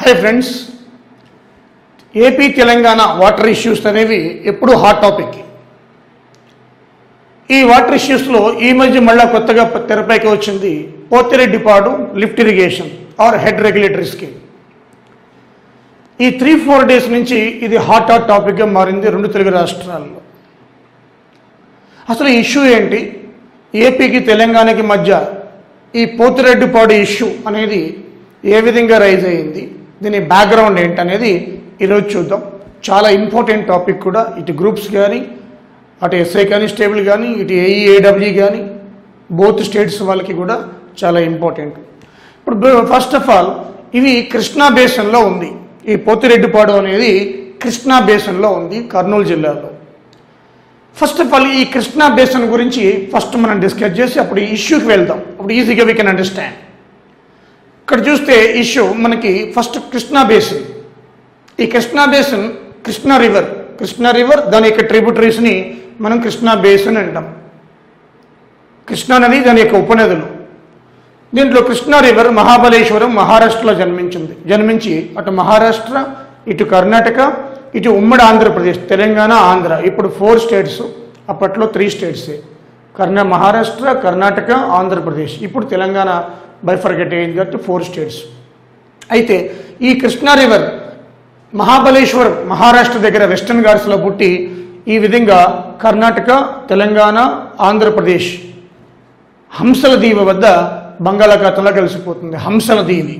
hi friends AP Telangana water issues అనేవి ఎప్పుడూ hot topic ఈ వాటర్ ఇష్యూస్లో ఈ మధ్య మళ్ళా కొత్తగా తెరపైకి వచ్చింది Pothireddypadu lift irrigation or head regulatory scheme ఈ త్రీ ఫోర్ డేస్ నుంచి ఇది హాట్ హాట్ టాపిక్గా మారింది రెండు తెలుగు రాష్ట్రాల్లో అసలు ఈ ఇష్యూ ఏంటి ఏపీకి తెలంగాణకి మధ్య ఈ పోతిరెడ్డిపాడు ఇష్యూ అనేది ఏ విధంగా రైజ్ అయ్యింది దీని బ్యాక్గ్రౌండ్ ఏంటనేది ఈరోజు చూద్దాం చాలా ఇంపార్టెంట్ టాపిక్ కూడా ఇటు గ్రూప్స్ కానీ అటు ఎస్ఐ కానిస్టేబుల్ కానీ ఇటు ఏఈఏడబ్ల్యూ కానీ బోత్ స్టేట్స్ వాళ్ళకి కూడా చాలా ఇంపార్టెంట్ ఇప్పుడు ఫస్ట్ ఆఫ్ ఆల్ ఇవి కృష్ణా బేసన్లో ఉంది ఈ పోతిరెడ్డిపాడు అనేది కృష్ణా బేసన్లో ఉంది కర్నూలు జిల్లాలో ఫస్ట్ ఆఫ్ ఆల్ ఈ కృష్ణా బేసన్ గురించి ఫస్ట్ మనం డిస్కస్ చేసి అప్పుడు ఈ ఇష్యూకి వెళ్దాం అప్పుడు ఈజీగా వీ కెన్ అండర్స్టాండ్ ఇక్కడ చూస్తే ఇష్యూ మనకి ఫస్ట్ కృష్ణా బేసిన్ ఈ Krishna basin Krishna river Krishna river దాని యొక్క ట్రిబ్యూటరీస్ని మనం కృష్ణా బేసిన్ అంటాం కృష్ణా నది దాని యొక్క ఉపనదులు దీంట్లో కృష్ణా రివర్ మహాబలేశ్వరం మహారాష్ట్రలో జన్మించింది జన్మించి అటు మహారాష్ట్ర ఇటు కర్ణాటక ఇటు ఉమ్మడి ఆంధ్రప్రదేశ్ తెలంగాణ ఆంధ్ర ఇప్పుడు ఫోర్ స్టేట్స్ అప్పట్లో త్రీ స్టేట్సే కర్ణా మహారాష్ట్ర కర్ణాటక ఆంధ్రప్రదేశ్ ఇప్పుడు తెలంగాణ బైఫర్గెట్ అయింది కాబట్టి ఫోర్ స్టేట్స్ అయితే ఈ కృష్ణా రివర్ మహాబలేశ్వరం మహారాష్ట్ర దగ్గర వెస్టర్న్ ఘాట్స్లో పుట్టి ఈ విధంగా కర్ణాటక తెలంగాణ ఆంధ్రప్రదేశ్ హంసల దీవి వద్ద బంగాళాఖాతంలో కలిసిపోతుంది హంసల దీవి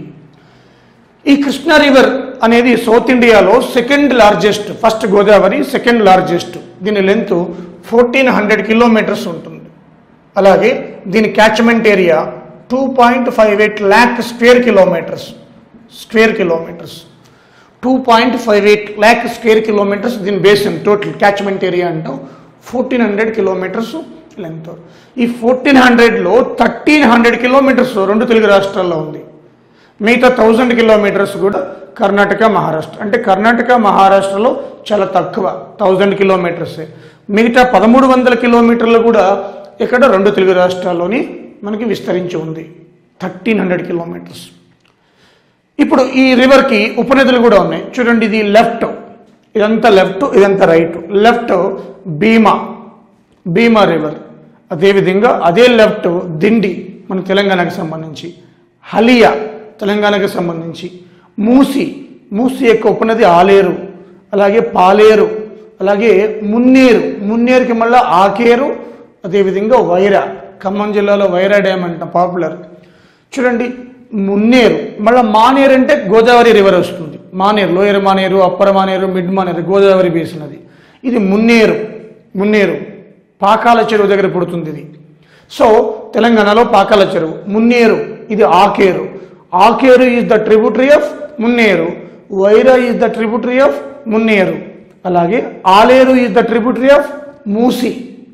ఈ కృష్ణా రివర్ అనేది సౌత్ ఇండియాలో second largest first Godavari second largest దీని లెంత్ ఫోర్టీన్ హండ్రెడ్ కిలోమీటర్స్ ఉంటుంది అలాగే దీని catchment area two point five eight lakh square kilometres square kilometres two point five eight lakh square kilometres దీని బేసిన్ టోటల్ క్యాచ్మెంట్ ఏరియా అంటాం fourteen hundred kilometres length ఈ fourteen హండ్రెడ్లో thirteen hundred kilometres రెండు తెలుగు రాష్ట్రాల్లో ఉంది మిగతా థౌజండ్ కిలోమీటర్స్ కూడా కర్ణాటక మహారాష్ట్ర అంటే కర్ణాటక మహారాష్ట్రలో చాలా తక్కువ థౌజండ్ కిలోమీటర్సే మిగతా పదమూడు వందల కిలోమీటర్లు కూడా ఇక్కడ రెండు తెలుగు రాష్ట్రాల్లోని మనకి విస్తరించి ఉంది థర్టీన్ హండ్రెడ్ కిలోమీటర్స్ ఇప్పుడు ఈ రివర్కి ఉపనదులు కూడా ఉన్నాయి చూడండి ఇది లెఫ్ట్ ఇదంతా లెఫ్ట్ ఇదంతా right left Bhima Bhima river అదేవిధంగా అదే లెఫ్ట్ దిండి మన తెలంగాణకు సంబంధించి హలియా తెలంగాణకు సంబంధించి మూసి మూసి యొక్క ఉపనది ఆలేరు అలాగే పాలేరు అలాగే మున్నేరు మున్నేరుకి మళ్ళీ ఆకేరు అదేవిధంగా వైరా ఖమ్మం జిల్లాలో వైరా డ్యామ్ అంట పాపులర్ చూడండి మున్నేరు మళ్ళీ మానేరు అంటే గోదావరి రివర్ వస్తుంది Maneru lower Maneru upper Maneru mid Maneru Godavari basin అది ఇది మున్నేరు మున్నేరు పాకాల చెరువు దగ్గర పుడుతుంది ఇది సో తెలంగాణలో పాకాల చెరువు మున్నేరు ఇది Akeru Akeru is the tributary of Munneru Wyra is the tributary of Munneru అలాగే Aleru is the tributary of Musi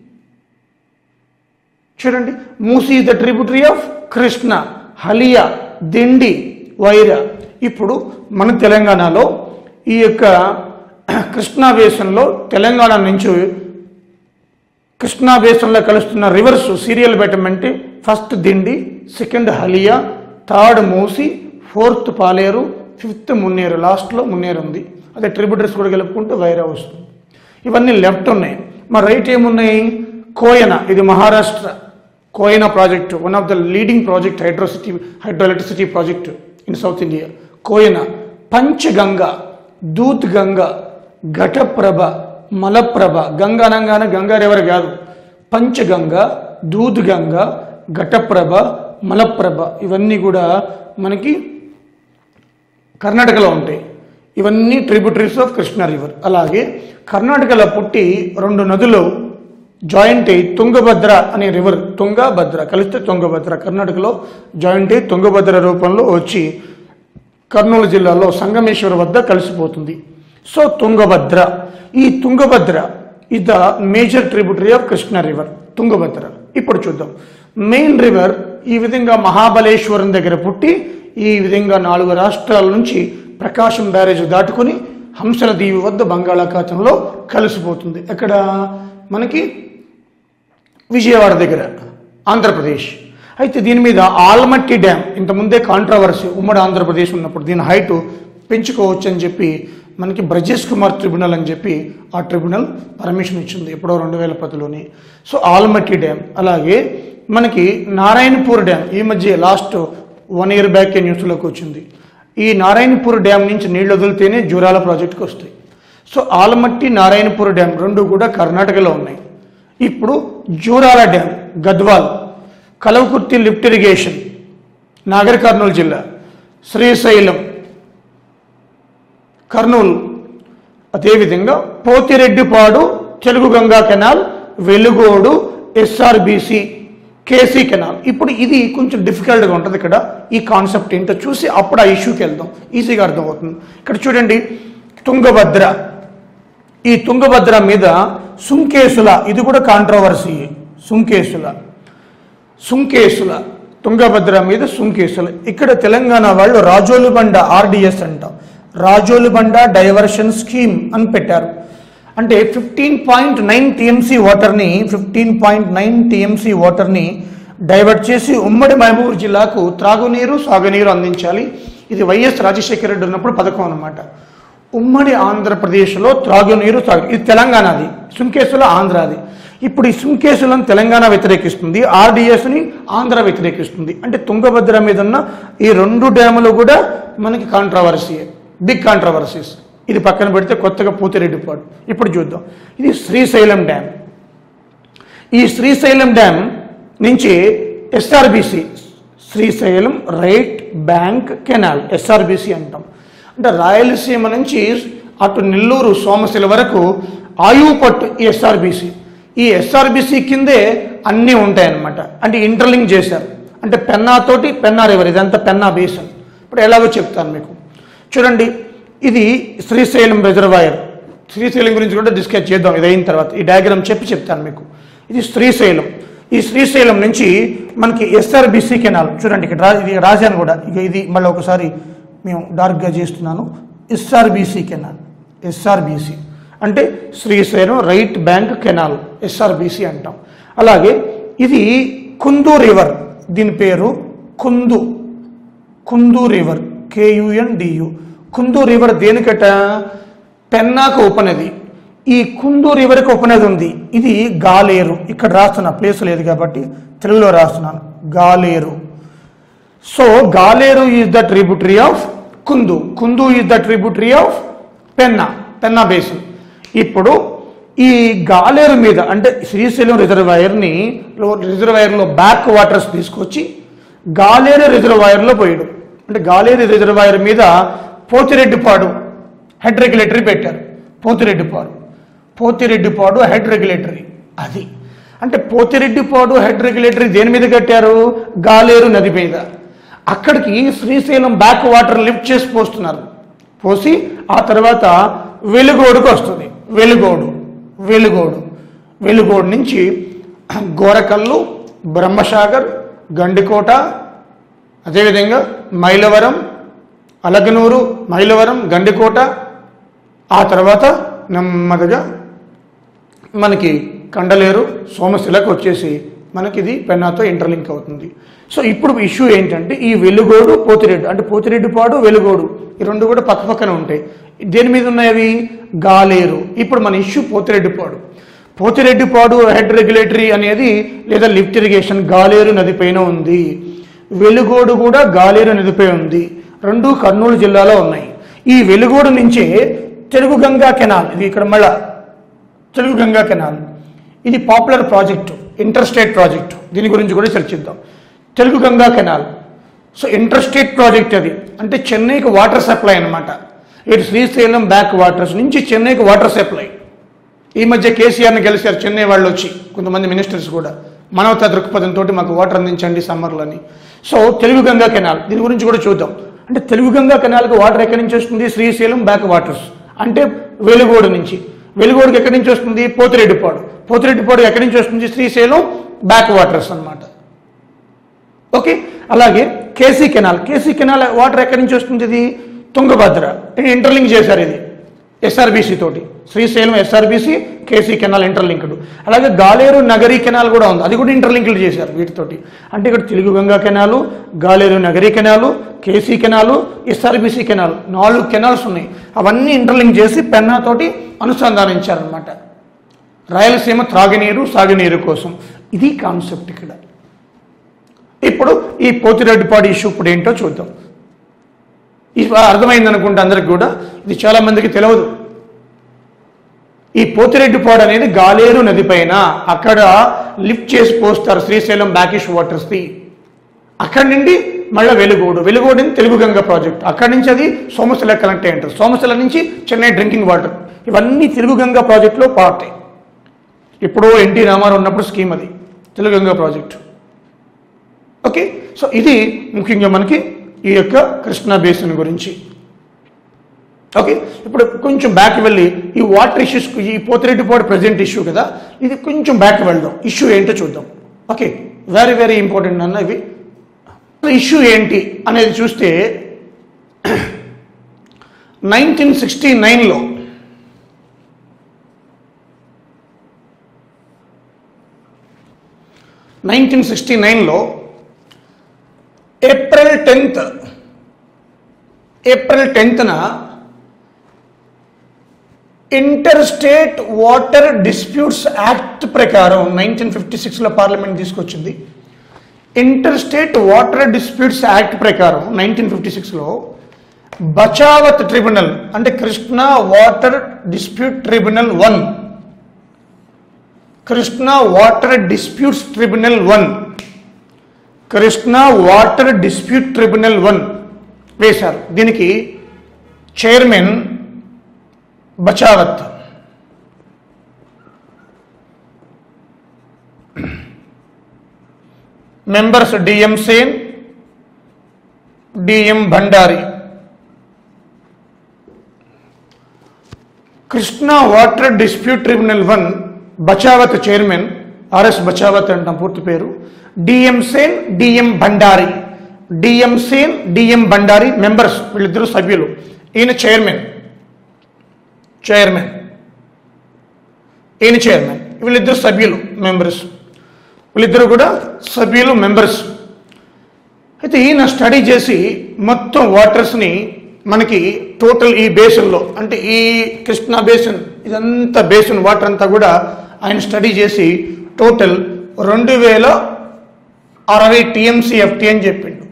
చూడండి Musi is the tributary of Krishna Haliya Dindi Wyra ఇప్పుడు మన తెలంగాణలో ఈ యొక్క కృష్ణా బేసన్లో తెలంగాణ నుంచి కృష్ణా బేసన్లో కలుస్తున్న రివర్స్ సీరియల్ పెట్టమంటే first Dindi second Haliya third Musi fourth Paleru fifth Munneru లాస్ట్లో మున్నేరు ఉంది అదే ట్రిబ్యూటరీస్ కూడా కలుపుకుంటే వైరా వస్తుంది ఇవన్నీ లెఫ్ట్ ఉన్నాయి మా రైట్ ఏమున్నాయి కోయన ఇది Maharashtra Koyna project one of the leading project hydrocity hydro electricity project in south India Koyna Panchaganga Dudh Ganga Ghataprabha Malaprabha Ganga అనగానే గంగా రివర్ కాదు పంచగంగ దూద్ గంగ ఘటప్రభ మలప్రభ ఇవన్నీ కూడా మనకి కర్ణాటకలో ఉంటాయి ఇవన్నీ ట్రిబ్యూటరీస్ ఆఫ్ కృష్ణా రివర్ అలాగే కర్ణాటకలో పుట్టి రెండు నదులు జాయింట్ అయ్యి తుంగభద్ర అనే రివర్ తుంగభద్ర కలిస్తే తుంగభద్ర కర్ణాటకలో జాయింట్ అయ్యి తుంగభద్ర రూపంలో వచ్చి కర్నూలు జిల్లాలో సంగమేశ్వర వద్ద కలిసిపోతుంది సో తుంగభద్ర ఈ Tungabhadra is the major tributary of Krishna river Tungabhadra ఇప్పుడు చూద్దాం మెయిన్ రివర్ ఈ విధంగా మహాబలేశ్వరం దగ్గర పుట్టి ఈ విధంగా నాలుగు రాష్ట్రాల నుంచి ప్రకాశం బ్యారేజ్ దాటుకొని హంసల దీవి వద్ద బంగాళాఖాతంలో కలిసిపోతుంది ఎక్కడ మనకి విజయవాడ దగ్గర ఆంధ్రప్రదేశ్ అయితే దీని మీద ఆల్మట్టి డ్యామ్ ఇంతకుముందే కాంట్రవర్సీ ఉమ్మడి ఆంధ్రప్రదేశ్ ఉన్నప్పుడు దీని హైట్ పెంచుకోవచ్చు అని చెప్పి మనకి బ్రజేష్ కుమార్ ట్రిబ్యునల్ అని చెప్పి ఆ ట్రిబ్యునల్ పర్మిషన్ ఇచ్చింది ఎప్పుడో రెండు వేల పదిలోని సో ఆల్మట్టి డ్యామ్ అలాగే మనకి నారాయణపూర్ డ్యామ్ ఈ మధ్య లాస్ట్ వన్ ఇయర్ బ్యాక్ న్యూస్లోకి వచ్చింది ఈ నారాయణపూర్ డ్యామ్ నుంచి నీళ్లు వదిలితేనే జూరాల ప్రాజెక్టుకి వస్తాయి సో ఆలమట్టి నారాయణపూర్ డ్యామ్ రెండు కూడా కర్ణాటకలో ఉన్నాయి ఇప్పుడు Jurala dam Gadwal Kalwakurthy lift irrigation Nagar Kurnool జిల్లా శ్రీశైలం కర్నూలు అదేవిధంగా Pothireddypadu Telugu Ganga canal Velugodu SRBC KC canal ఇప్పుడు ఇది కొంచెం డిఫికల్ట్గా ఉంటుంది ఇక్కడ ఈ కాన్సెప్ట్ ఏంటో చూసి అప్పుడు ఆ ఇష్యూకి వెళ్దాం ఈజీగా అర్థమవుతుంది ఇక్కడ చూడండి తుంగభద్ర ఈ తుంగభద్ర మీద సుంకేసుల ఇది కూడా కాంట్రవర్సీ సుంకేసుల సుంకేసుల తుంగభద్ర మీద సుంకేసుల ఇక్కడ తెలంగాణ వాళ్ళు రాజోలుబండ ఆర్డిఎస్ అంటాం రాజోలుబండ డైవర్షన్ స్కీమ్ అని పెట్టారు అంటే ఫిఫ్టీన్ పాయింట్ నైన్ టీఎంసీ వాటర్ని ఫిఫ్టీన్ పాయింట్ నైన్ టీఎంసీ వాటర్ని డైవర్ట్ చేసి ఉమ్మడి మహబూబ్ జిల్లాకు త్రాగునీరు సాగునీరు అందించాలి ఇది వైఎస్ రాజశేఖర రెడ్డి ఉన్నప్పుడు పథకం అన్నమాట ఉమ్మడి ఆంధ్రప్రదేశ్లో త్రాగునీరు సాగు ఇది తెలంగాణది సుంకేసులో ఆంధ్రాది ఇప్పుడు ఈ సుంకేసులను తెలంగాణ వ్యతిరేకిస్తుంది ఆర్డిఎస్ని ఆంధ్ర వ్యతిరేకిస్తుంది అంటే తుంగభద్ర మీద ఉన్న ఈ రెండు డ్యాములు కూడా మనకి కాంట్రవర్సీ బిగ్ కాంట్రవర్సీస్ ఇది పక్కన పెడితే కొత్తగా పూతిరెడ్డిపాడు ఇప్పుడు చూద్దాం ఇది శ్రీశైలం డ్యామ్ ఈ శ్రీశైలం డ్యామ్ నుంచి SRBC Srisailam right bank canal SRBC అంటాం అంటే రాయలసీమ నుంచి అటు నెల్లూరు సోమశిల వరకు ఆయువు పట్టు ఈ ఎస్ఆర్బిసి ఈ ఎస్ఆర్బిసి కిందే అన్నీ ఉంటాయన్నమాట అంటే ఇంటర్లింక్ చేశారు అంటే పెన్నాతోటి పెన్నా రివర్ ఇదంతా పెన్నా బేసన్ ఇప్పుడు ఎలాగో చెప్తాను మీకు చూడండి ఇది శ్రీశైలం రిజర్వాయర్ శ్రీశైలం గురించి కూడా డిస్కస్ చేద్దాం ఇది అయిన తర్వాత ఈ డయాగ్రామ్ చెప్పి చెప్తాను మీకు ఇది శ్రీశైలం ఈ శ్రీశైలం నుంచి మనకి ఎస్ఆర్బిసి కెనాల్ చూడండి ఇక్కడ రా- ఇది రాశాను కూడా ఇక ఇది మళ్ళీ ఒకసారి మేము డార్క్గా చేస్తున్నాను ఎస్ఆర్బిసి కెనాల్ ఎస్ఆర్బిసి అంటే Srisailam right bank canal SRBC అంటాం అలాగే ఇది కుందు రివర్ దీని పేరు Kundu Kundu river K U N D U Kundu river దేనికట పెన్నాకు ఉపనది ఈ కుందు రివర్కి ఉపనది ఉంది ఇది గాలేరు ఇక్కడ రాస్తున్నా ప్లేస్ లేదు కాబట్టి తెలుగులో రాస్తున్నాను Galeru so Galeru is the tributary of Kundu Kundu is the tributary of Penna Penna basin ఇప్పుడు ఈ గాలేరు మీద అంటే శ్రీశైలం రిజర్వాయర్ని లో- రిజర్వాయర్లో బ్యాక్ వాటర్స్ తీసుకొచ్చి గాలేరు రిజర్వాయర్లో పోయడం అంటే గాలేరు రిజర్వాయర్ మీద పోతిరెడ్డిపాడు హెడ్ రెగ్యులేటరీ పెట్టారు పోతిరెడ్డిపాడు పోతిరెడ్డిపాడు హెడ్ రెగ్యులేటరీ అది అంటే పోతిరెడ్డిపాడు హెడ్ రెగ్యులేటరీ దేని మీద కట్టారు గాలేరు నది మీద అక్కడికి శ్రీశైలం బ్యాక్ వాటర్ లిఫ్ట్ చేసి పోస్తున్నారు పోసి ఆ తర్వాత వెలుగోడుకు వస్తుంది వెలుగోడు వెలుగోడు వెలుగోడు నుంచి గోరకల్లు బ్రహ్మసాగర్ గండికోట అదేవిధంగా మైలవరం అలగనూరు మైలవరం గండికోట ఆ తర్వాత నెమ్మదిగా మనకి కండలేరు సోమశిలకు వచ్చేసి మనకి ఇది పెన్నాతో ఇంటర్లింక్ అవుతుంది సో ఇప్పుడు ఇష్యూ ఏంటంటే ఈ వెలుగోడు పోతిరెడ్డి అంటే పోతిరెడ్డిపాడు వెలుగోడు ఈ రెండు కూడా పక్క పక్కన ఉంటాయి దేని మీద ఉన్నాయి అవి గాలేరు ఇప్పుడు మన issue Pothireddypadu Pothireddypadu head regulatory అనేది లేదా లిఫ్ట్ ఇరిగేషన్ గాలేరు నదిపైన ఉంది వెలుగోడు కూడా గాలేరు నదిపై ఉంది రెండు కర్నూలు జిల్లాలో ఉన్నాయి ఈ వెలుగోడు నుంచే తెలుగు గంగా కెనాల్ ఇది ఇక్కడ మళ్ళా తెలుగు గంగా కెనాల్ ఇది popular project inter state project దీని గురించి కూడా చర్చిద్దాం Telugu Ganga canal so inter state project అది అంటే చెన్నైకి వాటర్ సప్లై అన్నమాట ఇటు శ్రీశైలం బ్యాక్ వాటర్స్ నుంచి చెన్నైకి వాటర్ సప్లై ఈ మధ్య కేసీఆర్ని గెలిచారు చెన్నై వాళ్ళు వచ్చి కొంతమంది మినిస్టర్స్ కూడా మానవతా దృక్పథంతో మాకు వాటర్ అందించండి సమ్మర్లని సో తెలుగు గంగా కెనాల్ దీని గురించి కూడా చూద్దాం అంటే తెలుగు గంగా కెనాల్కి వాటర్ ఎక్కడి నుంచి వస్తుంది శ్రీశైలం బ్యాక్ వాటర్స్ అంటే వెలుగోడు నుంచి వెలుగోడుకి ఎక్కడి నుంచి వస్తుంది పోతిరెడ్డిపాడు పోతిరెడ్డిపాడు ఎక్కడి నుంచి వస్తుంది శ్రీశైలం బ్యాక్ వాటర్స్ అన్నమాట ఓకే అలాగే KC canal KC canal water ఎక్కడి నుంచి వస్తుంది ఇది తుంగభద్ర ఇది ఇంటర్లింక్ చేశారు ఇది ఎస్ఆర్బీసీ తోటి Srisailam SRBC KC canal interlinked అలాగే గాలేరు నగరీ కెనాల్ కూడా ఉంది అది కూడా ఇంటర్లింక్డ్ చేశారు వీటితోటి అంటే ఇక్కడ Telugu Ganga canal Galeru Nagari canal KC canal SRBC canal నాలుగు కెనాల్స్ ఉన్నాయి అవన్నీ ఇంటర్లింక్ చేసి పెన్నాతోటి అనుసంధానించారనమాట రాయలసీమ త్రాగునీరు సాగునీరు కోసం ఇది కాన్సెప్ట్ ఇక్కడ ఇప్పుడు ఈ పోతిరెడ్డిపాడు ఇష్యూ ఇప్పుడు ఏంటో చూద్దాం ఇది అర్థమైంది అనుకుంటే అందరికి కూడా ఇది చాలా మందికి తెలియదు ఈ పోతిరెడ్డిపాడు అనేది గాలేరు నది పైన అక్కడ లిఫ్ట్ చేసి పోస్తారు శ్రీశైలం బ్యాకిష్ వాటర్స్ది అక్కడి నుండి మళ్ళీ వెలుగోడు వెలుగోడు అని తెలుగు గంగ ప్రాజెక్ట్ అక్కడి నుంచి అది సోమశిల కనెక్ట్ అయి ఉంటుంది సోమశిల నుంచి చెన్నై డ్రింకింగ్ వాటర్ ఇవన్నీ తెలుగు గంగ ప్రాజెక్టులో పార్ట్ ఇప్పుడు ఎన్టీ రామారావు ఉన్నప్పుడు స్కీమ్ అది Telugu Ganga project okay so ఇది ముఖ్యంగా మనకి ఈ యొక్క కృష్ణా బేసిన్ గురించి ఓకే ఇప్పుడు కొంచెం బ్యాక్ వెళ్ళి ఈ వాటర్ ఇష్యూస్ ఈ పోతిరెడ్డిపాడు ప్రజెంట్ ఇష్యూ కదా ఇది కొంచెం బ్యాక్ వెళ్దాం ఇష్యూ ఏంటో చూద్దాం ఓకే వెరీ వెరీ ఇంపార్టెంట్ అన్న ఇవి ఇష్యూ ఏంటి అనేది చూస్తే నైన్టీన్ సిక్స్టీ నైన్లో నైన్టీన్ సిక్స్టీ నైన్లో ఏప్రిల్ టెన్త్ ఏప్రిల్ టెన్త్న inter state water disputes act ప్రకారం నైన్టీన్ ఫిఫ్టీ సిక్స్లో పార్లమెంట్ తీసుకొచ్చింది inter state water disputes act ప్రకారం నైన్టీన్ ఫిఫ్టీ సిక్స్లో బచావత్ ట్రిబ్యునల్ అంటే Krishna water dispute tribunal one Krishna water disputes tribunal one Krishna water dispute tribunal one వేశారు దీనికి chairman Bachawat members DM Sen DM Bhandari Krishna water dispute tribunal one Bachawat chairman RS Bachawat అంటాం పూర్తి పేరు DM Sen DM Bhandari DM Sen DM Bhandari members వీళ్ళిద్దరు సభ్యులు ఈయన చైర్మన్ చైర్మన్ ఈయన చైర్మన్ వీళ్ళిద్దరు సభ్యులు మెంబర్స్ వీళ్ళిద్దరు కూడా సభ్యులు మెంబర్స్ అయితే ఈయన స్టడీ చేసి మొత్తం వాటర్స్ని మనకి టోటల్ ఈ బేసిన్లో అంటే ఈ కృష్ణా బేసిన్ ఇదంతా బేసిన్ వాటర్ అంతా కూడా ఆయన స్టడీ చేసి టోటల్ రెండు వేల అరవై టీఎంసీఎఫ్టీ అని చెప్పిండు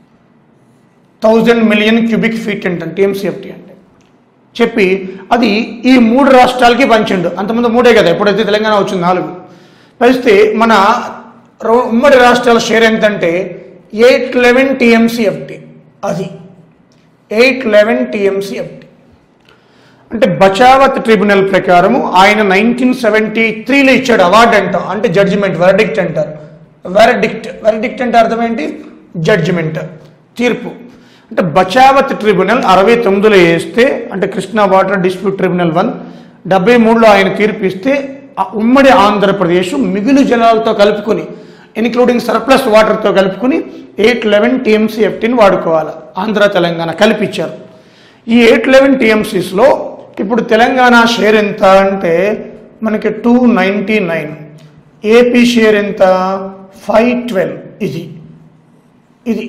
థౌజండ్ మిలియన్ క్యూబిక్ ఫీట్ అంటాను టీఎంసీఎఫ్టీ అంటే చెప్పి అది ఈ మూడు రాష్ట్రాలకి పంచిండు అంతకుముందు మూడే కదా ఎప్పుడైతే తెలంగాణ వచ్చింది నాలుగు పరిస్తే మన రో- ఉమ్మడి రాష్ట్రాల షేర్ ఎంతంటే ఎయిట్ లెవెన్ టీఎంసీఎఫ్టీ అది ఎయిట్ లెవెన్ టీఎంసీఎఫ్టీ అంటే బచావత్ ట్రిబ్యునల్ ప్రకారము ఆయన నైన్టీన్ సెవెంటీ త్రీలో ఇచ్చాడు అవార్డు అంటాం అంటే జడ్జిమెంట్ వెరడిక్ట్ అంటారు వెరడిక్ట్ వెరడిక్ట్ అంటే అర్థం ఏంటి జడ్జిమెంట్ తీర్పు అంటే బచావత్ ట్రిబ్యునల్ అరవై తొమ్మిదిలో వేస్తే అంటే Krishna water dispute tribunal one డెబ్బై మూడులో ఆయన తీర్పు ఇస్తే ఆ ఉమ్మడి ఆంధ్రప్రదేశ్ మిగులు జలాలతో కలుపుకొని ఇన్క్లూడింగ్ సర్ప్లస్ వాటర్తో కలుపుకొని ఎయిట్ లెవెన్ టీఎంసీఎఫ్టీని వాడుకోవాలి ఆంధ్ర తెలంగాణ కలిపిచ్చారు ఈ ఎయిట్ లెవెన్ టీఎంసీస్లో ఇప్పుడు తెలంగాణ షేర్ ఎంత అంటే మనకి two ninety nine AP share ఎంత ఫైవ్ ట్వెల్వ్ ఇది ఇది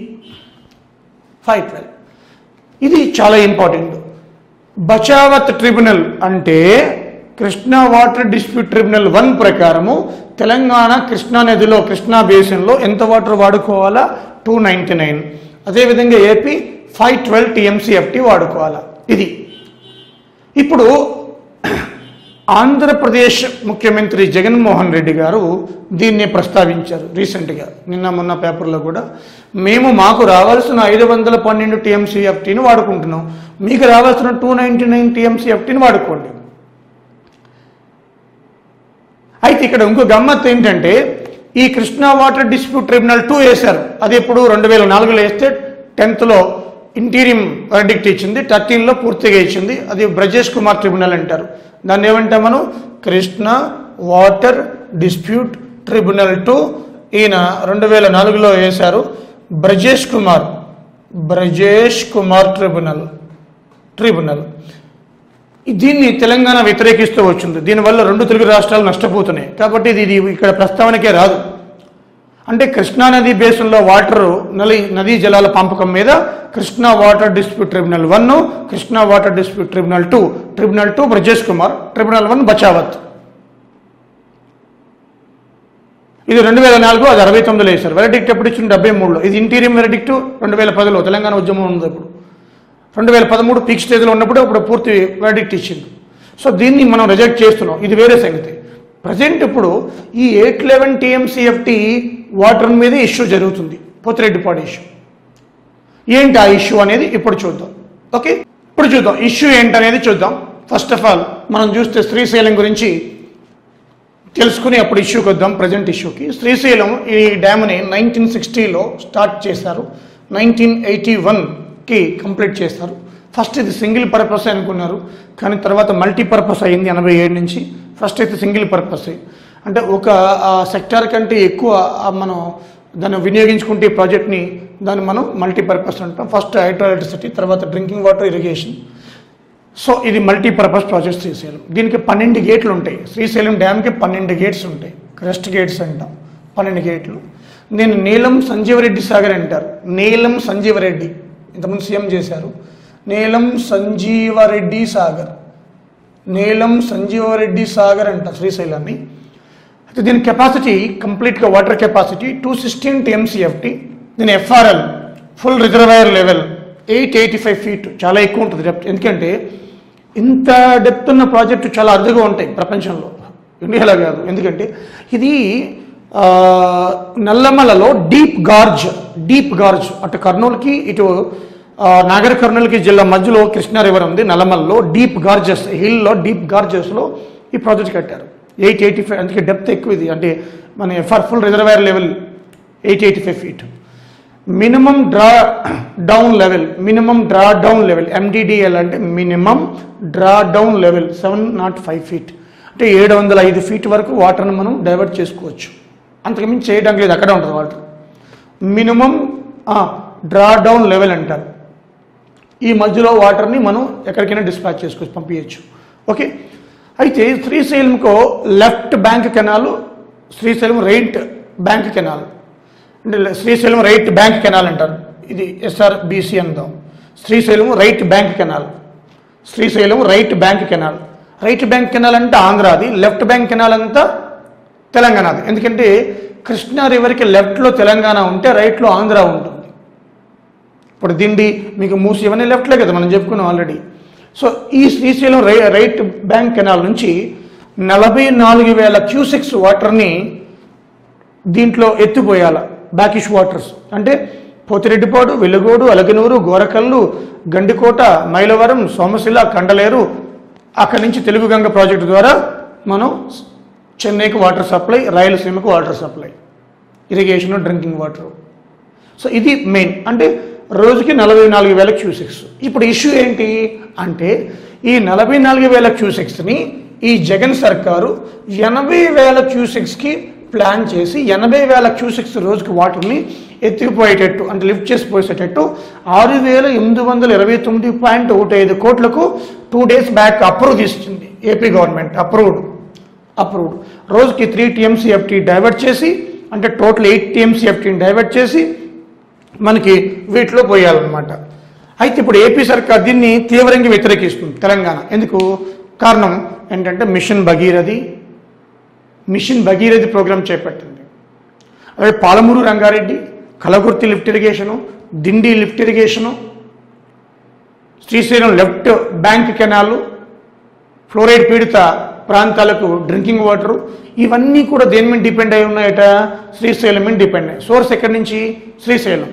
ఫైవ్ ట్వెల్వ్ ఇది చాలా ఇంపార్టెంట్ బచావత్ ట్రిబ్యునల్ అంటే Krishna water dispute tribunal one ప్రకారము తెలంగాణ కృష్ణా నదిలో కృష్ణా బేసిన్లో ఎంత వాటర్ వాడుకోవాలా టూ నైంటీ నైన్ అదేవిధంగా ఏపీ ఫైవ్ ట్వెల్వ్ టీఎంసీఎఫ్టీ వాడుకోవాలా ఇది ఇప్పుడు ఆంధ్రప్రదేశ్ ముఖ్యమంత్రి జగన్మోహన్ రెడ్డి గారు దీన్ని ప్రస్తావించారు రీసెంట్గా నిన్న మొన్న పేపర్లో కూడా మేము మాకు రావాల్సిన ఐదు వందల పన్నెండు టీఎంసీఎఫ్టీని వాడుకుంటున్నాం మీకు రావాల్సిన టూ నైంటీ నైన్ టీఎంసీఎఫ్టీని వాడుకోండి అయితే ఇక్కడ ఇంకో గమ్మత్తు ఏంటంటే ఈ Krishna water dispute tribunal two వేశారు అది ఇప్పుడు రెండు వేల నాలుగులో వేస్తే టెన్త్లో ఇంటీరియం వర్డిక్ట్ ఇచ్చింది థర్టీన్లో పూర్తిగా ఇచ్చింది అది బ్రజేష్ కుమార్ ట్రిబ్యునల్ అంటారు దాన్ని ఏమంటాం మనం Krishna water dispute tribunal two ఈయన రెండు వేల నాలుగులో వేశారు బ్రజేష్ కుమార్ బ్రజేష్ కుమార్ ట్రిబ్యునల్ ట్రిబ్యునల్ దీన్ని తెలంగాణ వ్యతిరేకిస్తూ వచ్చింది దీనివల్ల రెండు తెలుగు రాష్ట్రాలు నష్టపోతున్నాయి కాబట్టి ఇది ఇది ఇక్కడ ప్రస్తావనకే రాదు అంటే కృష్ణా నది బేసిన్లో వాటర్ నది నదీ జలాల పంపకం మీద Krishna water dispute tribunal one Krishna water dispute tribunal two tribunal two Brajesh Kumar tribunal one Bachawat ఇది రెండు వేల నాలుగు అది అరవై తొమ్మిదిలో వేశారు వెరడిక్ట్ ఎప్పుడు ఇచ్చింది డెబ్బై మూడులో ఇది ఇంటీరియం వెరడిక్ట్ రెండు వేల పదిలో తెలంగాణ ఉద్యమం ఉంది ఇప్పుడు రెండు వేల పదమూడు పీక్ స్టేజ్లో ఉన్నప్పుడు ఇప్పుడు పూర్తి వెరడిక్ట్ ఇచ్చింది సో దీన్ని మనం రిజెక్ట్ చేస్తున్నాం ఇది వేరే సంగతి ప్రజెంట్ ఇప్పుడు ఈ ఎయిట్ లెవెన్ టీఎంసీఎఫ్టీ వాటర్ మీద ఇష్యూ జరుగుతుంది పోతిరెడ్డిపాడు ఇష్యూ ఏంటి ఆ ఇష్యూ అనేది ఇప్పుడు చూద్దాం ఓకే ఇప్పుడు చూద్దాం ఇష్యూ ఏంటనేది చూద్దాం ఫస్ట్ ఆఫ్ ఆల్ మనం చూస్తే శ్రీశైలం గురించి తెలుసుకుని అప్పుడు ఇష్యూకి వద్దాం ప్రజెంట్ ఇష్యూకి శ్రీశైలం ఈ డ్యామ్ని నైన్టీన్ సిక్స్టీలో స్టార్ట్ చేశారు నైన్టీన్ ఎయిటీ వన్కి కంప్లీట్ చేస్తారు ఫస్ట్ ఇది సింగిల్ పర్పస్ అనుకున్నారు కానీ తర్వాత మల్టీపర్పస్ అయింది ఎనభై ఏడు నుంచి ఫస్ట్ అయితే సింగిల్ పర్పస్ అంటే ఒక సెక్టార్ కంటే ఎక్కువ ఆ, మనం దాన్ని వినియోగించుకుంటే ఈ ప్రాజెక్ట్ని దాన్ని మనం మల్టీపర్పస్ అంటాం ఫస్ట్ హైడ్రో ఎలక్ట్రిసిటీ తర్వాత డ్రింకింగ్ వాటర్ ఇరిగేషన్ సో ఇది మల్టీపర్పస్ ప్రాజెక్ట్ శ్రీశైలం దీనికి పన్నెండు గేట్లు ఉంటాయి శ్రీశైలం డ్యామ్కి పన్నెండు గేట్స్ ఉంటాయి క్రెస్ట్ గేట్స్ అంటాం పన్నెండు గేట్లు దీన్ని నీలం సంజీవరెడ్డి సాగర్ అంటారు నీలం సంజీవరెడ్డి ఇంతకుముందు సీఎం చేశారు నీలం సంజీవరెడ్డి సాగర్ నీలం సంజీవరెడ్డి సాగర్ అంట శ్రీశైలాన్ని అయితే దీని కెపాసిటీ కంప్లీట్గా water capacity two sixteen TMCFT దీని FRL full reservoir level eight eighty five feet చాలా ఎక్కువ ఉంటుంది డెప్త్ ఎందుకంటే ఇంత డెప్త్ ఉన్న ప్రాజెక్టు చాలా అరుదుగా ఉంటాయి ప్రపంచంలో ఇండియాలో కాదు ఎందుకంటే ఇది ఆ, నల్లమలలో డీప్ గార్జ్ డీప్ గార్జ్ అటు కర్నూలుకి ఇటు ఆ, నాగర్ కర్నూలుకి జిల్లా మధ్యలో కృష్ణా రివర్ ఉంది నల్లమలలో డీప్ గార్జెస్ హిల్లో డీప్ గార్జెస్లో ఈ ప్రాజెక్ట్ కట్టారు ఎయిట్ ఎయిటీ ఫైవ్ అందుకే డెప్త్ ఎక్కువ ఇది అంటే మన FR full reservoir level eight eighty five feet minimum draw down level minimum draw down level MDDL అంటే minimum draw down level seven nought five feet అంటే ఏడు వందల ఐదు ఫీట్ వరకు వాటర్ని మనం డైవర్ట్ చేసుకోవచ్చు అంతకుమించి చేయడానికి లేదు అక్కడే ఉంటుంది water minimum draw down level అంటారు ఈ మధ్యలో వాటర్ని మనం ఎక్కడికైనా డిస్పాచ్ చేసుకోవచ్చు పంపించచ్చు ఓకే అయితే శ్రీశైలంకో left bank canal Srisailam right bank canal అంటే శ్రీశైలం రైట్ బ్యాంక్ కెనాల్ అంటారు ఇది ఎస్ఆర్బిసి అందాం Srisailam right bank canal Srisailam right bank canal right bank canal అంటే ఆంధ్రాది లెఫ్ట్ బ్యాంక్ కెనాల్ అంతా తెలంగాణది ఎందుకంటే కృష్ణా రివర్కి లెఫ్ట్లో తెలంగాణ ఉంటే రైట్లో ఆంధ్ర ఉంటుంది ఇప్పుడు దిండి మీకు మూసి ఇవన్నీ లెఫ్ట్లే కదా మనం చెప్పుకున్నాం ఆల్రెడీ సో ఈ శ్రీశైలం రై రైట్ బ్యాంక్ కెనాల్ నుంచి నలభై నాలుగు వేల క్యూసెక్స్ వాటర్ని దీంట్లో ఎత్తిపోయాల బ్యాకిష్ వాటర్స్ అంటే పోతిరెడ్డిపాడు వెలుగోడు అలగనూరు గోరకల్లు గండికోట మైలవరం సోమశిల కండలేరు అక్కడి నుంచి తెలుగు గంగ ప్రాజెక్టు ద్వారా మనం చెన్నైకి వాటర్ సప్లై రాయలసీమకు water supply irrigation drinking water so ఇది మెయిన్ అంటే రోజుకి నలభై నాలుగు వేల క్యూసెక్స్ ఇప్పుడు ఇష్యూ ఏంటి అంటే ఈ నలభై నాలుగు వేల క్యూసెక్స్ని ఈ జగన్ సర్కారు ఎనభై వేల క్యూసెక్స్కి ప్లాన్ చేసి ఎనభై వేల క్యూసెక్స్ రోజుకి వాటర్ని ఎత్తుకుపోయేటట్టు అంటే లిఫ్ట్ చేసి పోసేటట్టు ఆరు వేల ఎనిమిది వందల ఇరవై తొమ్మిది పాయింట్ ఒకటి ఐదు కోట్లకు టూ డేస్ బ్యాక్ అప్రూవ్ తీసుకుంది ఏపీ గవర్నమెంట్ అప్రూవ్డ్ అప్రూవ్డ్ రోజుకి త్రీ టీఎంసీఎఫ్టీ డైవర్ట్ చేసి అంటే టోటల్ ఎయిట్ టీఎంసీఎఫ్టీని డైవర్ట్ చేసి మనకి వీటిలో పోయాలన్నమాట అయితే ఇప్పుడు ఏపీ సర్కార్ దీన్ని తీవ్రంగా వ్యతిరేకిస్తుంది తెలంగాణ ఎందుకు కారణం ఏంటంటే mission Bhagirathi mission Bhagirathi programme చేపట్టింది అదే Palamuru Rangareddy Kalwakurthy lift irrigation Dindi lift irrigation Srisailam left bank canal fluoride పీడిత ప్రాంతాలకు డ్రింకింగ్ వాటర్ ఇవన్నీ కూడా దేని మీద డిపెండ్ అయి ఉన్నాయట శ్రీశైలం మీద డిపెండ్ అయ్యాయి సోర్స్ ఎక్కడి నుంచి శ్రీశైలం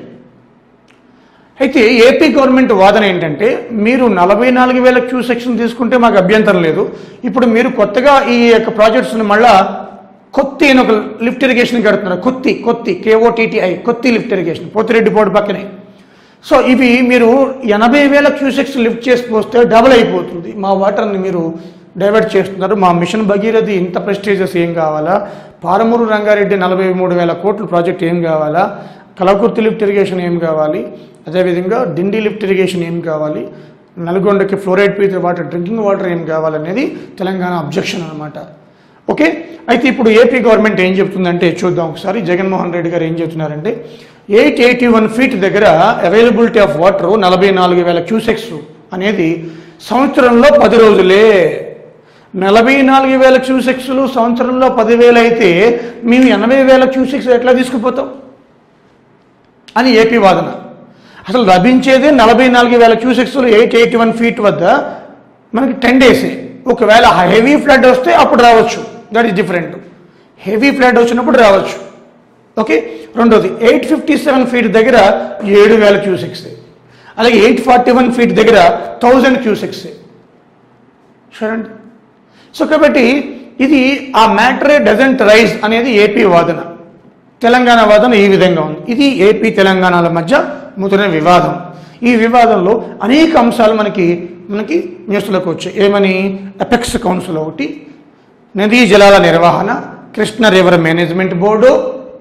అయితే ఏపీ గవర్నమెంట్ వాదన ఏంటంటే మీరు నలభై నాలుగు వేల క్యూ సెక్షన్ తీసుకుంటే మాకు అభ్యంతరం లేదు ఇప్పుడు మీరు కొత్తగా ఈ యొక్క ప్రాజెక్ట్స్ని మళ్ళా కొత్తి అని ఒక లిఫ్ట్ ఇరిగేషన్ కడుతున్నారు Kotti Kotti K O T T I Kotti lift irrigation Pothireddy పోటు పక్కనే సో ఇవి మీరు ఎనభై వేల క్యూసెక్స్ లిఫ్ట్ చేసి పోస్తే డబుల్ అయిపోతుంది మా వాటర్ని మీరు డైవర్ట్ చేస్తున్నారు మా మిషన్ భగీరథి ఇంత ప్రెస్టీజియస్ ఏం కావాలా పారమూరు రంగారెడ్డి నలభై మూడు వేల కోట్ల ప్రాజెక్ట్ ఏం కావాలా కలకుర్తి లిఫ్ట్ ఇరిగేషన్ ఏం కావాలి అదేవిధంగా డిండి లిఫ్ట్ ఇరిగేషన్ ఏం కావాలి నల్గొండకి ఫ్లోరైడ్ పీత వాటర్ డ్రింకింగ్ వాటర్ ఏం కావాలనేది తెలంగాణ అబ్జెక్షన్ అనమాట ఓకే అయితే ఇప్పుడు ఏపీ గవర్నమెంట్ ఏం చెప్తుందంటే చూద్దాం ఒకసారి జగన్మోహన్ రెడ్డి గారు ఏం చెప్తున్నారంటే ఎయిట్ ఎయిటీ వన్ ఫీట్ దగ్గర అవైలబిలిటీ ఆఫ్ వాటర్ నలభై నాలుగు వేల క్యూసెక్స్ అనేది సంవత్సరంలో పది రోజులే నలభై నాలుగు వేల క్యూసెక్స్లు సంవత్సరంలో పదివేలు అయితే మేము ఎనభై వేల క్యూసెక్స్ ఎట్లా తీసుకుపోతాం అని ఏపీ వాదన అసలు లభించేదే నలభై నాలుగు వేల క్యూసెక్స్లు ఎయిట్ ఎయిటీ వన్ ఫీట్ వద్ద మనకి టెన్ డేసే ఒకవేళ హెవీ ఫ్లడ్ వస్తే అప్పుడు రావచ్చు that is different heavy flood వచ్చినప్పుడు రావచ్చు ఓకే రెండోది ఎయిట్ ఫిఫ్టీ సెవెన్ ఫీట్ దగ్గర ఏడు వేల క్యూసెక్స్ అలాగే ఎయిట్ ఫార్టీ వన్ ఫీట్ దగ్గర థౌజండ్ క్యూసెక్స్ చూడండి సో కాబట్టి ఇది ఆ మ్యాటరే డజంట్ రైజ్ అనేది ఏపీ వాదన తెలంగాణ వాదన ఈ విధంగా ఉంది ఇది ఏపీ తెలంగాణల మధ్య ముదిరిన వివాదం ఈ వివాదంలో అనేక అంశాలు మనకి మనకి న్యూస్లోకి వచ్చాయి ఏమని అపెక్స్ కౌన్సిల్ ఒకటి నదీ జలాల నిర్వహణ కృష్ణ రివర్ మేనేజ్మెంట్ బోర్డు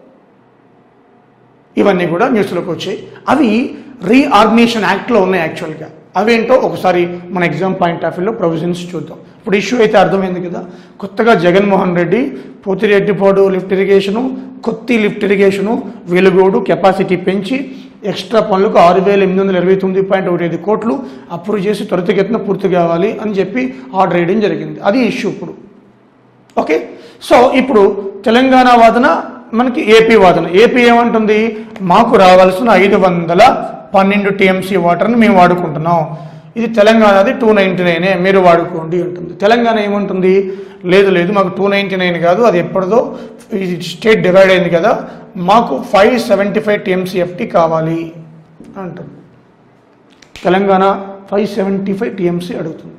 ఇవన్నీ కూడా న్యూస్లోకి వచ్చాయి అవి రీఆర్గనైజేషన్ యాక్ట్లో ఉన్నాయి యాక్చువల్గా అవేంటో ఒకసారి మన ఎగ్జామ్ పాయింట్ ఆఫ్ వ్యూలో ప్రొవిజన్స్ చూద్దాం ఇప్పుడు ఇష్యూ అయితే అర్థమైంది కదా కొత్తగా Jaganmohan Reddy Pothireddypadu lift irrigation Kotti lift irrigation Velugodu capacity పెంచి ఎక్స్ట్రా పనులకు ఆరు వేల ఎనిమిది వందల ఇరవై తొమ్మిది పాయింట్ ఒకటి ఐదు కోట్లు అప్రూవ్ చేసి త్వరితగతిన పూర్తి కావాలి అని చెప్పి ఆర్డర్ వేయడం జరిగింది అది ఇష్యూ ఇప్పుడు ఓకే సో ఇప్పుడు తెలంగాణ వాదన మనకి ఏపీ వాదన ఏపీ ఏమంటుంది మాకు రావాల్సిన ఐదు వందల పన్నెండు టీఎంసీ వాటర్ని మేము వాడుకుంటున్నాం ఇది తెలంగాణది టూ నైంటీ నైనే మీరు వాడుకోండి అంటుంది తెలంగాణ ఏమంటుంది లేదు లేదు మాకు టూ నైంటీ నైన్ కాదు అది ఎప్పటిదో ఇది స్టేట్ డివైడ్ అయింది కదా మాకు ఫైవ్ సెవెంటీ ఫైవ్ టీఎంసీఎఫ్టీ కావాలి అంటుంది Telangana five seventy five TMC అడుగుతుంది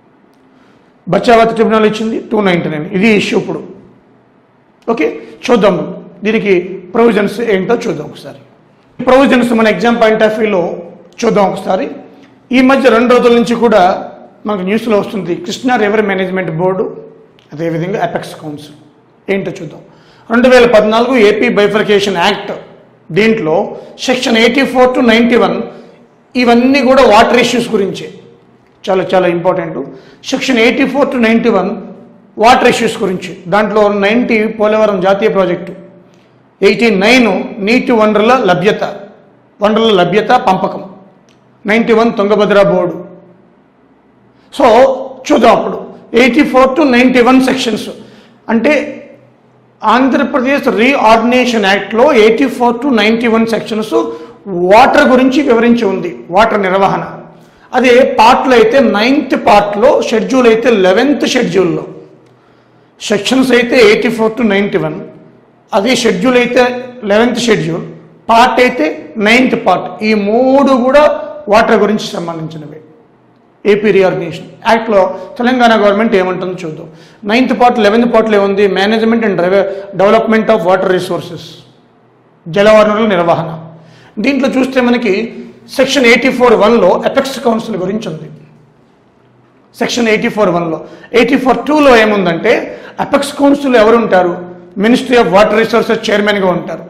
బచావత్ ట్రిబ్యునల్ ఇచ్చింది టూ నైంటీ నైన్ ఇది ఇష్యూ ఇప్పుడు ఓకే చూద్దాం దీనికి ప్రొవిజన్స్ ఏంటో చూద్దాం ఒకసారి ప్రొవిజన్స్ మన ఎగ్జామ్ పాయింట్ ఆఫ్ వ్యూలో చూద్దాం ఒకసారి ఈ మధ్య రెండు రోజుల నుంచి కూడా మనకు న్యూస్లో వస్తుంది కృష్ణా రివర్ మేనేజ్మెంట్ బోర్డు అదేవిధంగా అపెక్స్ కౌన్సిల్ ఏంటో చూద్దాం రెండు వేల పద్నాలుగు ఏపీ బైఫర్కేషన్ యాక్ట్ దీంట్లో section eighty four to ninety one ఇవన్నీ కూడా వాటర్ ఇష్యూస్ గురించే చాలా చాలా important section eighty four to ninety one water issues గురించి దాంట్లో నైంటీ పోలవరం జాతీయ ప్రాజెక్టు ఎయిటీ నైన్ నీటి వనరుల లభ్యత వనరుల లభ్యత పంపకం ninety one Tungabhadra board so చూద్దాం అప్పుడు eighty four to ninety one sections అంటే ఆంధ్రప్రదేశ్ రీఆర్గనైజేషన్ యాక్ట్లో eighty four to ninety one sections water గురించి వివరించి ఉంది వాటర్ నిర్వహణ అదే పార్ట్లో అయితే నైన్త్ పార్ట్లో షెడ్యూల్ అయితే లెవెన్త్ షెడ్యూల్లో సెక్షన్స్ అయితే eighty four to ninety one అదే షెడ్యూల్ అయితే లెవెన్త్ షెడ్యూల్ పార్ట్ అయితే నైన్త్ పార్ట్ ఈ మూడు కూడా వాటర్ గురించి సంబంధించినవి ఏపీ రీఆర్గనైజేషన్ యాక్ట్లో తెలంగాణ గవర్నమెంట్ ఏమంటుందో చూద్దాం నైన్త్ పార్ట్ లెవెన్త్ పార్ట్లో ఏముంది management and development of water resources జలవనరుల నిర్వహణ దీంట్లో చూస్తే మనకి సెక్షన్ ఎయిటీ ఫోర్ వన్లో ఎపెక్స్ కౌన్సిల్ గురించి ఉంది సెక్షన్ ఎయిటీ ఫోర్ వన్లో ఎయిటీ ఫోర్ టూలో ఏముందంటే అపెక్స్ కౌన్సిల్ ఎవరు ఉంటారు మినిస్ట్రీ ఆఫ్ వాటర్ రిసోర్సెస్ చైర్మన్గా ఉంటారు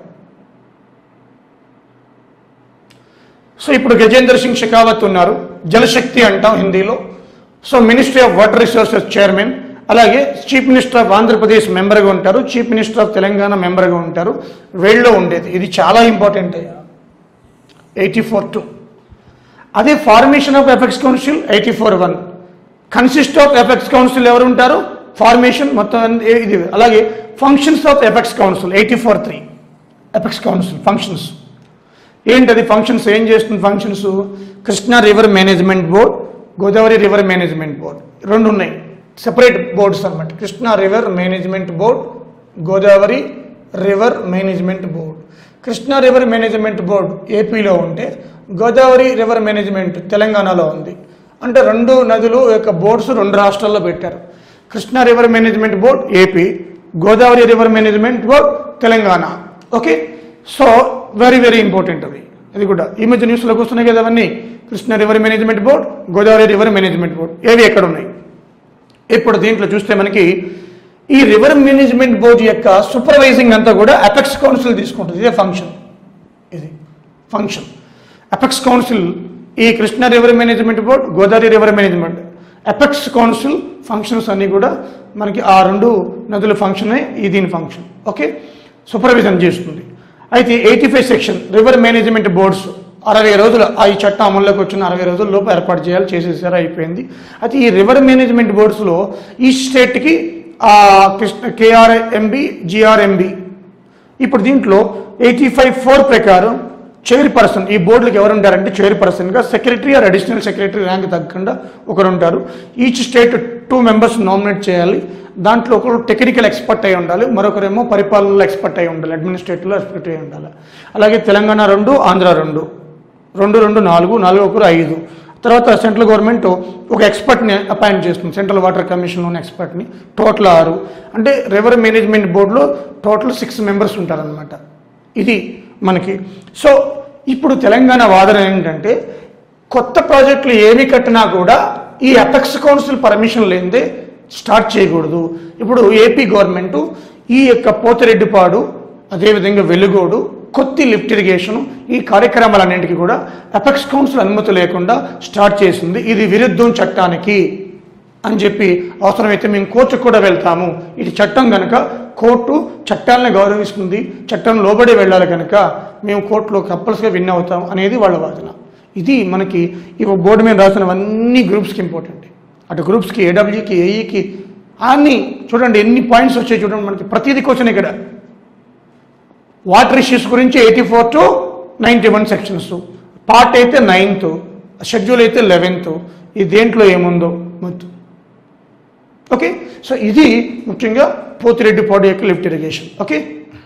సో ఇప్పుడు గజేంద్ర సింగ్ షెకావత్ ఉన్నారు జలశక్తి అంటాం హిందీలో so ministry of water resources chairman అలాగే చీఫ్ మినిస్టర్ ఆఫ్ ఆంధ్రప్రదేశ్ మెంబర్గా ఉంటారు చీఫ్ మినిస్టర్ ఆఫ్ తెలంగాణ మెంబర్గా ఉంటారు వీళ్ళలో ఉండేది ఇది చాలా ఇంపార్టెంట్ అయ్యా ఎయిటీ ఫోర్ టూ అదే formation of apex council eighty four one consist of apex council ఎవరు ఉంటారు ఫార్మేషన్ మొత్తం అన్ని- ఇది అలాగే functions of apex council eighty four three apex council functions ఏంటది ఫంక్షన్స్ ఏం చేస్తుంది functions Krishna river management board Godavari river management board రెండు ఉన్నాయి సెపరేట్ బోర్డ్స్ అన్నమాట Krishna river management board Godavari river management board Krishna river management board ఏపీలో ఉంటే గోదావరి రివర్ మేనేజ్మెంట్ తెలంగాణలో ఉంది అంటే రెండు నదులు యొక్క బోర్డ్స్ రెండు రాష్ట్రాల్లో పెట్టారు Krishna river management board AP Godavari river management board Telangana okay so very very important అవి ఇది కూడా ఈ మధ్య న్యూస్లోకి వస్తున్నాయి కదా అవన్నీ Krishna river management board Godavari river management board ఏవి ఎక్కడ ఉన్నాయి ఇప్పుడు దీంట్లో చూస్తే మనకి ఈ రివర్ మేనేజ్మెంట్ బోర్డు యొక్క సూపర్వైజింగ్ అంతా కూడా అపెక్స్ కౌన్సిల్ తీసుకుంటుంది ఇదే ఫంక్షన్ ఇది ఫంక్షన్ అపెక్స్ కౌన్సిల్ ఈ Krishna river management board Godavari river management apex council functions అన్నీ కూడా మనకి ఆ రెండు నదుల ఫంక్షనే ఈ దీని ఫంక్షన్ ఓకే సూపర్విజన్ చేస్తుంది అయితే eighty five section river management boards అరవై రోజులు ఆ ఈ చట్టం అమల్లోకి వచ్చిన అరవై రోజుల లోపు ఏర్పాటు చేయాలి చేసేసారు అయిపోయింది అయితే ఈ రివర్ మేనేజ్మెంట్ బోర్డ్స్లో ఈ స్టేట్కి ఆ కృష్ణ కేఆర్ఎంబి జిఆర్ఎంబి ఇప్పుడు దీంట్లో ఎయిటీ ఫైవ్ ఫోర్ ప్రకారం చైర్పర్సన్ ఈ బోర్డులకు ఎవరు ఉంటారంటే చైర్పర్సన్గా secretary or additional secretary rank తగ్గకుండా ఒకరు ఉంటారు each state two members nominate చేయాలి దాంట్లో ఒకరు టెక్నికల్ ఎక్స్పర్ట్ అయి ఉండాలి మరొకరేమో పరిపాలనలో ఎక్స్పర్ట్ అయి ఉండాలి అడ్మినిస్ట్రేటివ్లో ఎక్స్పర్ట్ అయి ఉండాలి అలాగే తెలంగాణ రెండు ఆంధ్ర రెండు రెండు రెండు నాలుగు నాలుగు ఒకరు ఐదు తర్వాత సెంట్రల్ గవర్నమెంట్ ఒక ఎక్స్పర్ట్ని అపాయింట్ చేస్తుంది సెంట్రల్ వాటర్ కమిషన్లోని ఎక్స్పర్ట్ని టోటల్ ఆరు అంటే రివర్ మేనేజ్మెంట్ బోర్డులో టోటల్ సిక్స్ మెంబర్స్ ఉంటారనమాట ఇది మనకి సో ఇప్పుడు తెలంగాణ వాదన ఏంటంటే కొత్త ప్రాజెక్టులు ఏమి కట్టినా కూడా ఈ అపెక్స్ కౌన్సిల్ పర్మిషన్ లేనిదే స్టార్ట్ చేయకూడదు ఇప్పుడు ఏపీ గవర్నమెంట్ ఈ యొక్క పోతిరెడ్డిపాడు అదేవిధంగా వెలుగోడు కొత్తి లిఫ్ట్ ఇరిగేషన్ ఈ కార్యక్రమాలన్నింటికి కూడా అపెక్స్ కౌన్సిల్ అనుమతి లేకుండా స్టార్ట్ చేసింది ఇది విరుద్ధం చట్టానికి అని చెప్పి అవసరమైతే మేము కోర్టుకు కూడా వెళ్తాము ఇది చట్టం కనుక కోర్టు చట్టాలను గౌరవిస్తుంది చట్టం లోబడి వెళ్ళాలి కనుక మేము కోర్టులో కంపల్సరీగా విన్ అవుతాం అనేది వాళ్ళ వాదన ఇది మనకి ఈ బోర్డు మీద రాసినవన్నీ గ్రూప్స్కి ఇంపార్టెంట్ అటు గ్రూప్స్కి ఏడబ్ల్యూకి ఏఈకి అన్నీ చూడండి ఎన్ని పాయింట్స్ వచ్చాయి చూడండి మనకి ప్రతిదీ క్వశ్చన్ ఇక్కడ వాటర్ ఇష్యూస్ గురించి eighty four to ninety one sections part అయితే నైన్త్ షెడ్యూల్ అయితే లెవెన్త్ ఈ దేంట్లో ఏముందో మొత్తం ఓకే సో ఇది ముఖ్యంగా పోతిరెడ్డి పాడు యొక్క లిఫ్ట్ ఇరిగేషన్ ఓకే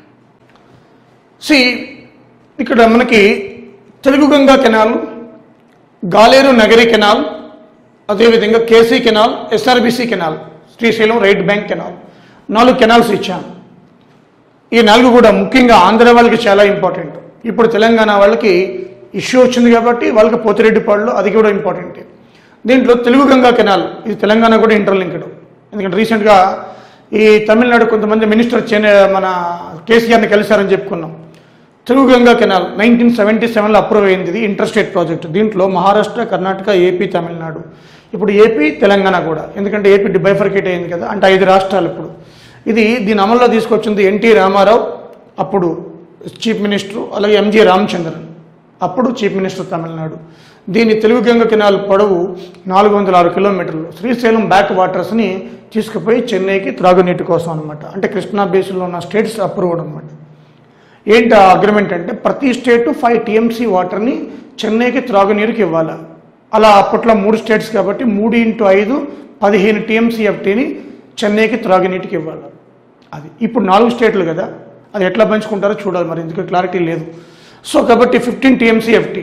సి ఇక్కడ మనకి తెలుగు గంగా కెనాల్ గాలేరు నగరి కెనాల్ అదేవిధంగా KC canal SRBC canal Srisailam right bank canal నాలుగు కెనాల్స్ ఇచ్చాం ఈ నాలుగు కూడా ముఖ్యంగా ఆంధ్ర వాళ్ళకి చాలా ఇంపార్టెంట్ ఇప్పుడు తెలంగాణ వాళ్ళకి ఇష్యూ వచ్చింది కాబట్టి వాళ్ళకి పోతిరెడ్డిపాడులో అది కూడా ఇంపార్టెంట్ దీంట్లో తెలుగు గంగా కెనాల్ ఇది తెలంగాణ కూడా ఇంటర్లింక్డ్ ఎందుకంటే రీసెంట్గా ఈ తమిళనాడు కొంతమంది మినిస్టర్ చెన్నై మన కేసీఆర్ని కలిశారని చెప్పుకున్నాం Telugu Ganga canal nineteen seventy సెవెన్లో అప్రూవ్ అయింది ఇది ఇంటర్ స్టేట్ ప్రాజెక్ట్ దీంట్లో మహారాష్ట్ర కర్ణాటక ఏపీ తమిళనాడు ఇప్పుడు ఏపీ తెలంగాణ కూడా ఎందుకంటే ఏపీ బైఫర్కేట్ అయింది కదా అంటే ఐదు రాష్ట్రాలు ఇప్పుడు ఇది దీని అమల్లో తీసుకొచ్చింది ఎన్టీ రామారావు అప్పుడు చీఫ్ మినిస్టర్ అలాగే ఎంజి రామచంద్రన్ అప్పుడు చీఫ్ మినిస్టర్ తమిళనాడు దీని తెలుగు గంగ కెనాల్ పొడవు నాలుగు వందల ఆరు కిలోమీటర్లు శ్రీశైలం బ్యాక్ వాటర్స్ని తీసుకుపోయి చెన్నైకి త్రాగునీటి కోసం అనమాట అంటే కృష్ణా బేసిన్లో ఉన్న స్టేట్స్ అప్రూవ్డ్ అనమాట ఏంటి ఆ అగ్రిమెంట్ అంటే ప్రతి స్టేటు ఫైవ్ టీఎంసీ వాటర్ని చెన్నైకి త్రాగునీరుకి ఇవ్వాలి అలా అప్పట్లో మూడు స్టేట్స్ కాబట్టి మూడు ఇంటూ ఐదు పదిహేను టీఎంసీఎఫ్టీని చెన్నైకి త్రాగునీటికి ఇవ్వాలి అది ఇప్పుడు నాలుగు స్టేట్లు కదా అది ఎట్లా పంచుకుంటారో చూడాలి మరి ఎందుకు క్లారిటీ లేదు సో కాబట్టి ఫిఫ్టీన్ టీఎంసీఎఫ్టీ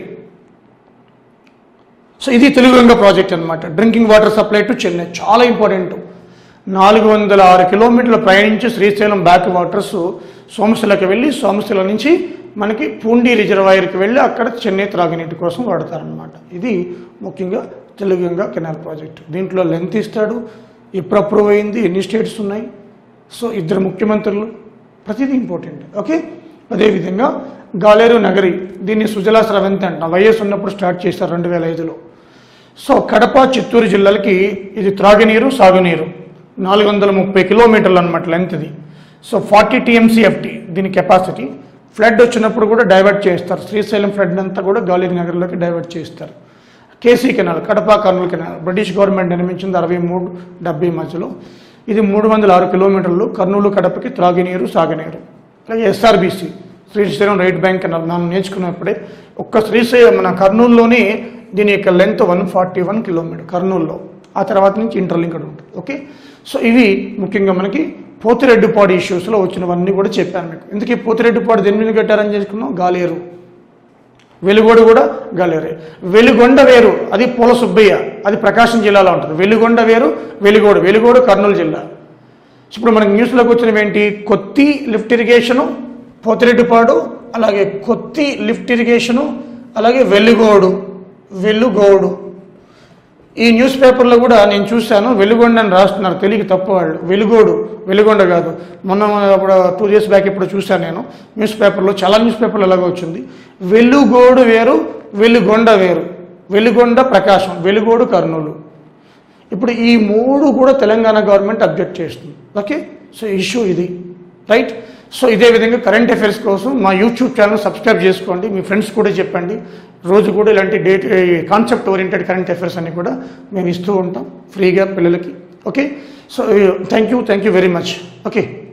సో ఇది తెలుగు గంగ ప్రాజెక్ట్ అనమాట drinking water supply to Chennai చాలా ఇంపార్టెంట్ నాలుగు వందల ఆరు కిలోమీటర్లు ప్రయాణించి శ్రీశైలం బ్యాక్ వాటర్స్ సోమశిలకు వెళ్ళి సోమశిల నుంచి మనకి పూండి రిజర్వాయర్కి వెళ్ళి అక్కడ చెన్నై త్రాగునీటి కోసం వాడతారనమాట ఇది ముఖ్యంగా తెలుగు గంగా కెనాల్ ప్రాజెక్ట్ దీంట్లో లెంత్ ఇస్తాడు ఎప్పుడు అప్రూవ్ అయింది ఎన్ని స్టేట్స్ ఉన్నాయి సో ఇద్దరు ముఖ్యమంత్రులు ప్రతిదీ ఇంపార్టెంట్ ఓకే అదేవిధంగా గాలేరు నగరి దీన్ని సుజలా స్రవంతి అంట వైఎస్ ఉన్నప్పుడు స్టార్ట్ చేశారు రెండు వేల ఐదులో సో కడప చిత్తూరు జిల్లాలకి ఇది త్రాగునీరు సాగునీరు నాలుగు వందల ముప్పై కిలోమీటర్లు అనమాట లెంత్ ఇది సో ఫార్టీ టీఎంసీఎఫ్టీ దీని కెపాసిటీ ఫ్లడ్ వచ్చినప్పుడు కూడా డైవర్ట్ చేస్తారు శ్రీశైలం ఫ్లడ్ అంతా కూడా గాలేరు నగర్లోకి డైవర్ట్ చేస్తారు KC canal Kadapa Kurnool canal British government నిర్మించింది అరవై మూడు డెబ్బై మధ్యలో ఇది మూడు వందల ఆరు కిలోమీటర్లు కర్నూలు కడపకి త్రాగునీరు సాగునీరు అలాగే SRBC Srisailam right bank canal మనం నేర్చుకున్నప్పుడే ఒక్క శ్రీశైలం మన కర్నూలులోనే దీని యొక్క length one forty one kilometre కర్నూలులో ఆ తర్వాత నుంచి ఇంటర్లింక్డ్ ఉంటుంది ఓకే సో ఇవి ముఖ్యంగా మనకి పోతిరెడ్డిపాడు ఇష్యూస్లో వచ్చినవన్నీ కూడా చెప్పాను మీకు ఎందుకు పోతిరెడ్డిపాడు దేని మీద కట్టారని చేసుకున్నాం గాలేరు వెలుగోడు కూడా గలేరే వెలుగొండ వేరు అది పూల సుబ్బయ్య అది ప్రకాశం జిల్లాలో ఉంటుంది వెలుగొండ వేరు వెలుగోడు వెలుగోడు కర్నూలు జిల్లా ఇప్పుడు మనకి న్యూస్లోకి వచ్చినవి ఏంటి కొత్తి లిఫ్ట్ ఇరిగేషను పోతిరెడ్డిపాడు అలాగే కొత్తి లిఫ్ట్ ఇరిగేషను అలాగే వెలుగోడు వెలుగోడు ఈ న్యూస్ పేపర్లో కూడా నేను చూశాను వెలుగొండ అని రాస్తున్నారు తెలియక తప్పు వాళ్ళు వెలుగోడు వెలుగొండ కాదు మొన్న అప్పుడు టూ డేస్ బ్యాక్ ఇప్పుడు చూశాను నేను న్యూస్ పేపర్లో చాలా న్యూస్ పేపర్లు ఎలాగో వచ్చింది వెలుగోడు వేరు వెలుగొండ వేరు వెలుగొండ ప్రకాశం వెలుగోడు కర్నూలు ఇప్పుడు ఈ మూడు కూడా తెలంగాణ గవర్నమెంట్ అబ్జెక్ట్ చేస్తుంది ఓకే సో ఇష్యూ ఇది రైట్ సో ఇదే విధంగా కరెంట్ అఫైర్స్ కోసం మా యూట్యూబ్ ఛానల్ సబ్స్క్రైబ్ చేసుకోండి మీ ఫ్రెండ్స్ కూడా చెప్పండి రోజు కూడా ఇలాంటి date concept oriented current affairs అన్ని కూడా మేము ఇస్తూ ఉంటాం ఫ్రీగా పిల్లలకి okay so thank you thank you very much okay